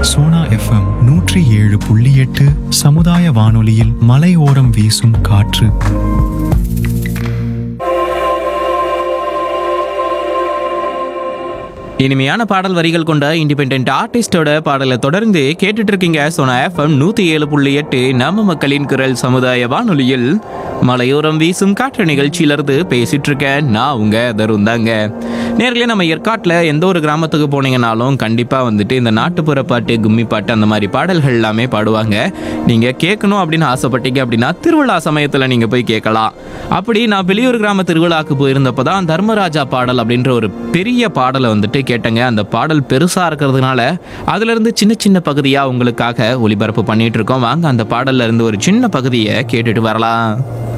Sona FM நூற்றி ஏழு புள்ளி எட்டு சமுதாய வானொலியில் மலையோரம் வீசும் காற்று இனிமையான பாடல் வரிகள் கொண்ட இண்டிபெண்ட் ஆர்டிஸ்டோட பாடலை தொடர்ந்து கேட்டுட்டு இருக்கீங்க சோனா எஃப்எம் நூத்தி ஏழு புள்ளி எட்டு நம்ம மக்களின் குரல் சமுதாய வானொலியில் மலையோரம் வீசும் காற்று நிகழ்ச்சியிலிருந்து பேசிட்டு இருக்கேன் நான் உங்க தருண் தாங்க நேர்களே நம்ம ஏற்காட்டில் எந்த ஒரு கிராமத்துக்கு போனீங்கனாலும் கண்டிப்பா வந்துட்டு இந்த நாட்டுப்புற பாட்டு கும்மி பாட்டு அந்த மாதிரி பாடல்கள் எல்லாமே பாடுவாங்க நீங்க கேட்கணும் அப்படின்னு ஆசைப்பட்டீங்க அப்படின்னா திருவிழா சமயத்துல நீங்க போய் கேட்கலாம் அப்படி நான் வெளியூர் கிராம திருவிழாக்கு போயிருந்தப்போ தான் தர்மராஜா பாடல் அப்படின்ற ஒரு பெரிய பாடலை வந்துட்டு கேட்டேங்க அந்த பாடல் பெருசா இருக்கிறதுனால அதுல இருந்து சின்ன சின்ன பகுதியா உங்களுக்காக ஒளிபரப்பு பண்ணிட்டு இருக்கோம் வாங்க அந்த பாடல்ல இருந்து ஒரு சின்ன பகுதியை கேட்டுட்டு வரலாம்